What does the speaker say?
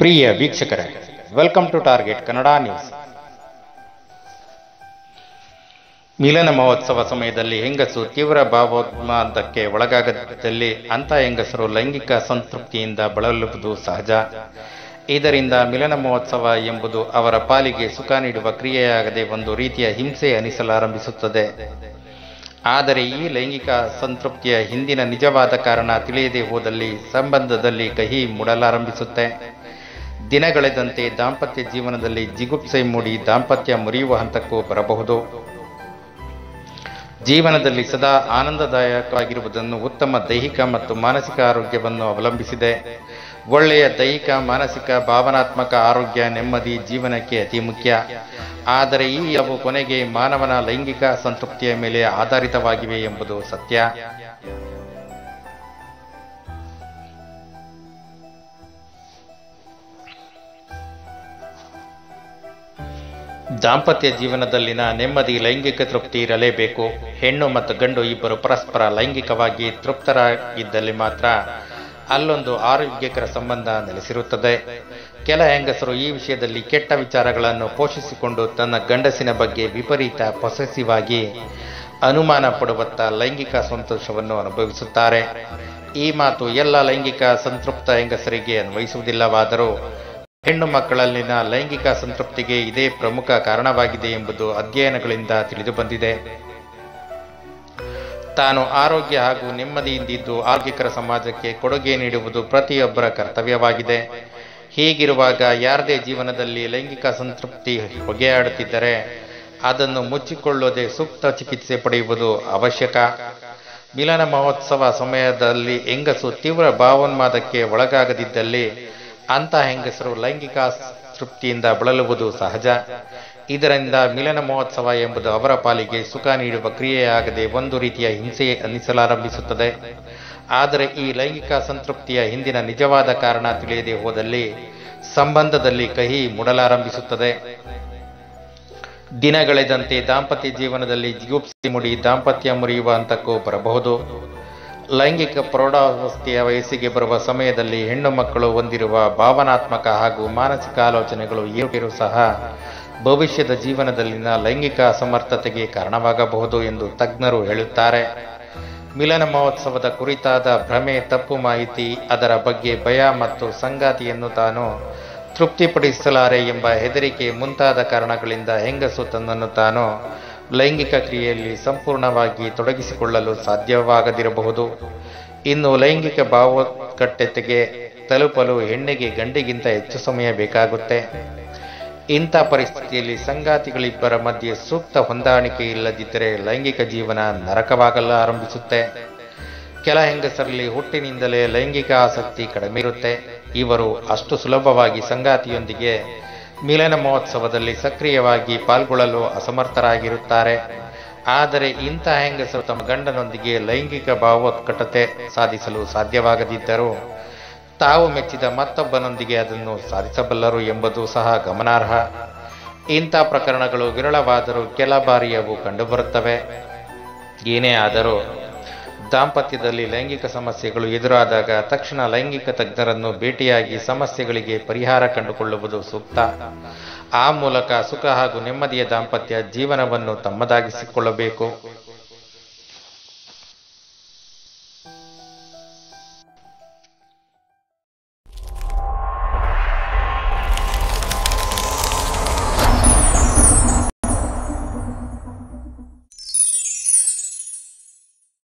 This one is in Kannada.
ಪ್ರಿಯ ವೀಕ್ಷಕರೇ welcome to target Kannada news ಮಿಲನ ಮಹೋತ್ಸವ ಸಮಯದಲ್ಲಿ ಹೆಂಗಸು ತೀವ್ರ ಭಾವೋನ್ಮಾದಕ್ಕೆ ಒಳಗಾಗದಲ್ಲಿ ಅಂತ ಹೆಂಗಸರು ಲೈಂಗಿಕ ಸಂತೃಪ್ತಿಯಿಂದ ಬಳಲುವುದು ಸಹಜ ಇದರಿಂದ ಮಿಲನ ಮಹೋತ್ಸವ ಎಂಬುದು ಅವರ ಪಾಲಿಗೆ ಸುಖ ನೀಡುವ ಕ್ರಿಯೆಯಾಗದೆ ಒಂದು ರೀತಿಯ ಹಿಂಸೆ ಅನಿಸಲಾರಂಭಿಸುತ್ತದೆ ಆದರೆ ಈ ಲೈಂಗಿಕ ಸಂತೃಪ್ತಿಯ ಹಿಂದಿನ ನಿಜವಾದ ಕಾರಣ ತಿಳಿಯದೆ ಹೋದಲ್ಲಿ ಸಂಬಂಧದಲ್ಲಿ ಕಹಿ ಮೂಡಲಾರಂಭಿಸುತ್ತೆ ದಿನಗಳೆದಂತೆ ದಾಂಪತ್ಯ ಜೀವನದಲ್ಲಿ ಜಿಗುಪ್ಸೆ ಮೂಡಿ ದಾಂಪತ್ಯ ಮುರಿಯುವ ಹಂತಕ್ಕೂ ಬರಬಹುದು ಜೀವನದಲ್ಲಿ ಸದಾ ಆನಂದದಾಯಕವಾಗಿರುವುದನ್ನು ಉತ್ತಮ ದೈಹಿಕ ಮತ್ತು ಮಾನಸಿಕ ಆರೋಗ್ಯವನ್ನು ಅವಲಂಬಿಸಿದೆ ಒಳ್ಳೆಯ ದೈಹಿಕ ಮಾನಸಿಕ ಭಾವನಾತ್ಮಕ ಆರೋಗ್ಯ ನೆಮ್ಮದಿ ಜೀವನಕ್ಕೆ ಅತಿ ಮುಖ್ಯ ಆದರೆ ಈ ಅವು ಕೊನೆಗೆ ಮಾನವನ ಲೈಂಗಿಕ ಸಂತೃಪ್ತಿಯ ಮೇಲೆ ಆಧಾರಿತವಾಗಿವೆ ಎಂಬುದು ಸತ್ಯ ದಾಂಪತ್ಯ ಜೀವನದಲ್ಲಿನ ನೆಮ್ಮದಿ ಲೈಂಗಿಕ ತೃಪ್ತಿ ಇರಲೇಬೇಕು ಹೆಣ್ಣು ಮತ್ತು ಗಂಡು ಇಬ್ಬರು ಪರಸ್ಪರ ಲೈಂಗಿಕವಾಗಿ ತೃಪ್ತರಾಗಿದ್ದಲ್ಲಿ ಮಾತ್ರ ಅಲ್ಲೊಂದು ಆರೋಗ್ಯಕರ ಸಂಬಂಧ ನೆಲೆಸಿರುತ್ತದೆ ಕೆಲ ಹೆಂಗಸರು ಈ ವಿಷಯದಲ್ಲಿ ಕೆಟ್ಟ ವಿಚಾರಗಳನ್ನು ಪೋಷಿಸಿಕೊಂಡು ತನ್ನ ಗಂಡಸಿನ ಬಗ್ಗೆ ವಿಪರೀತ ಪೊಸೆಸಿವ್ ಆಗಿ ಅನುಮಾನ ಪಡುವತ್ತ ಲೈಂಗಿಕ ಸಂತೋಷವನ್ನು ಅನುಭವಿಸುತ್ತಾರೆ ಈ ಮಾತು ಎಲ್ಲ ಲೈಂಗಿಕ ಸಂತೃಪ್ತ ಹೆಂಗಸರಿಗೆ ಅನ್ವಯಿಸುವುದಿಲ್ಲವಾದರೂ ಹೆಣ್ಣು ಮಕ್ಕಳಲ್ಲಿನ ಲೈಂಗಿಕ ಸಂತೃಪ್ತಿಗೆ ಇದೇ ಪ್ರಮುಖ ಕಾರಣವಾಗಿದೆ ಎಂಬುದು ಅಧ್ಯಯನಗಳಿಂದ ತಿಳಿದುಬಂದಿದೆ ತಾನು ಆರೋಗ್ಯ ಹಾಗೂ ನೆಮ್ಮದಿಯಿಂದಿದ್ದು ಆರೋಗ್ಯಕರ ಸಮಾಜಕ್ಕೆ ಕೊಡುಗೆ ನೀಡುವುದು ಪ್ರತಿಯೊಬ್ಬರ ಕರ್ತವ್ಯವಾಗಿದೆ ಹೀಗಿರುವಾಗ ಯಾರದೇ ಜೀವನದಲ್ಲಿ ಲೈಂಗಿಕ ಸಂತೃಪ್ತಿ ಹೊಗೆಯಾಡುತ್ತಿದ್ದರೆ ಅದನ್ನು ಮುಚ್ಚಿಕೊಳ್ಳದೆ ಸೂಕ್ತ ಚಿಕಿತ್ಸೆ ಪಡೆಯುವುದು ಅವಶ್ಯಕ ಮಿಲನ ಮಹೋತ್ಸವ ಸಮಯದಲ್ಲಿ ಹೆಂಗಸು ತೀವ್ರ ಭಾವೋನ್ಮಾದಕ್ಕೆ ಒಳಗಾಗದಿದ್ದಲ್ಲಿ ಅಂತ ಹೆಂಗಸರು ಲೈಂಗಿಕ ತೃಪ್ತಿಯಿಂದ ಬಳಲುವುದು ಸಹಜ ಇದರಿಂದ ಮಿಲನ ಮಹೋತ್ಸವ ಎಂಬುದು ಅವರ ಪಾಲಿಗೆ ಸುಖ ನೀಡುವ ಕ್ರಿಯೆಯಾಗದೆ ಒಂದು ರೀತಿಯ ಹಿಂಸೆ ಅನ್ನಿಸಲಾರಂಭಿಸುತ್ತದೆ ಆದರೆ ಈ ಲೈಂಗಿಕ ಸಂತೃಪ್ತಿಯ ಹಿಂದಿನ ನಿಜವಾದ ಕಾರಣ ತಿಳಿಯದೆ ಹೋದಲ್ಲಿ ಸಂಬಂಧದಲ್ಲಿ ಕಹಿ ಮೂಡಲಾರಂಭಿಸುತ್ತದೆ ದಿನಗಳೆದಂತೆ ದಾಂಪತ್ಯ ಜೀವನದಲ್ಲಿ ಜಿಗುಪ್ಸೆ ಮುಡಿ ದಾಂಪತ್ಯ ಮುರಿಯುವ ಹಂತಕ್ಕೂ ಬರಬಹುದು ಲೈಂಗಿಕ ಪ್ರೌಢಾವಸ್ಥೆಯ ವಯಸ್ಸಿಗೆ ಬರುವ ಸಮಯದಲ್ಲಿ ಹೆಣ್ಣು ಮಕ್ಕಳು ಹೊಂದಿರುವ ಭಾವನಾತ್ಮಕ ಹಾಗೂ ಮಾನಸಿಕ ಆಲೋಚನೆಗಳು ಏರುಪೇರು ಸಹ ಭವಿಷ್ಯದ ಜೀವನದಲ್ಲಿನ ಲೈಂಗಿಕ ಅಸಮರ್ಥತೆಗೆ ಕಾರಣವಾಗಬಹುದು ಎಂದು ತಜ್ಞರು ಹೇಳುತ್ತಾರೆ ಮಿಲನ ಮಹೋತ್ಸವದ ಕುರಿತಾದ ಭ್ರಮೆ ತಪ್ಪು ಮಾಹಿತಿ ಅದರ ಬಗ್ಗೆ ಭಯ ಮತ್ತು ಸಂಗಾತಿಯನ್ನು ತಾನು ತೃಪ್ತಿಪಡಿಸಲಾರೆ ಎಂಬ ಹೆದರಿಕೆ ಮುಂತಾದ ಕಾರಣಗಳಿಂದ ಹೆಂಗಸು ತನ್ನನ್ನು ತಾನು ಲೈಂಗಿಕ ಕ್ರಿಯೆಯಲ್ಲಿ ಸಂಪೂರ್ಣವಾಗಿ ತೊಡಗಿಸಿಕೊಳ್ಳಲು ಸಾಧ್ಯವಾಗದಿರಬಹುದು ಇನ್ನು ಲೈಂಗಿಕ ಭಾವೋತ್ಕಟ್ಟತೆಗೆ ತಲುಪಲು ಹೆಣ್ಣಿಗೆ ಗಂಡಿಗಿಂತ ಹೆಚ್ಚು ಸಮಯ ಬೇಕಾಗುತ್ತೆ ಇಂಥ ಪರಿಸ್ಥಿತಿಯಲ್ಲಿ ಸಂಗಾತಿಗಳಿಬ್ಬರ ಮಧ್ಯೆ ಸೂಕ್ತ ಹೊಂದಾಣಿಕೆ ಇಲ್ಲದಿದ್ದರೆ ಲೈಂಗಿಕ ಜೀವನ ನರಕವಾಗಲು ಆರಂಭಿಸುತ್ತೆ ಕೆಲ ಹೆಂಗಸರಲ್ಲಿ ಹುಟ್ಟಿನಿಂದಲೇ ಲೈಂಗಿಕ ಆಸಕ್ತಿ ಕಡಿಮೆ ಇರುತ್ತೆ ಇವರು ಅಷ್ಟು ಸುಲಭವಾಗಿ ಸಂಗಾತಿಯೊಂದಿಗೆ ಮಿಲನ ಮಹೋತ್ಸವದಲ್ಲಿ ಸಕ್ರಿಯವಾಗಿ ಪಾಲ್ಗೊಳ್ಳಲು ಅಸಮರ್ಥರಾಗಿರುತ್ತಾರೆ ಆದರೆ ಇಂಥ ಹೆಂಗಸರು ತಮ್ಮ ಗಂಡನೊಂದಿಗೆ ಲೈಂಗಿಕ ಭಾವೋತ್ಕಟತೆ ಸಾಧಿಸಲು ಸಾಧ್ಯವಾಗದಿದ್ದರೂ ತಾವು ಮೆಚ್ಚಿದ ಮತ್ತೊಬ್ಬನೊಂದಿಗೆ ಅದನ್ನು ಸಾಧಿಸಬಲ್ಲರು ಎಂಬುದು ಸಹ ಗಮನಾರ್ಹ ಇಂಥ ಪ್ರಕರಣಗಳು ವಿರಳವಾದರೂ ಕೆಲ ಬಾರಿ ಅವು ಕಂಡುಬರುತ್ತವೆ ಏನೇ ಆದರೂ ದಾಂಪತ್ಯದಲ್ಲಿ ಲೈಂಗಿಕ ಸಮಸ್ಯೆಗಳು ಎದುರಾದಾಗ ತಕ್ಷಣ ಲೈಂಗಿಕ ತಜ್ಞರನ್ನು ಭೇಟಿಯಾಗಿ ಸಮಸ್ಯೆಗಳಿಗೆ ಪರಿಹಾರ ಕಂಡುಕೊಳ್ಳುವುದು ಸೂಕ್ತ ಆ ಮೂಲಕ ಸುಖ ಹಾಗೂ ನೆಮ್ಮದಿಯ ದಾಂಪತ್ಯ ಜೀವನವನ್ನು ತಮ್ಮದಾಗಿಸಿಕೊಳ್ಳಬೇಕು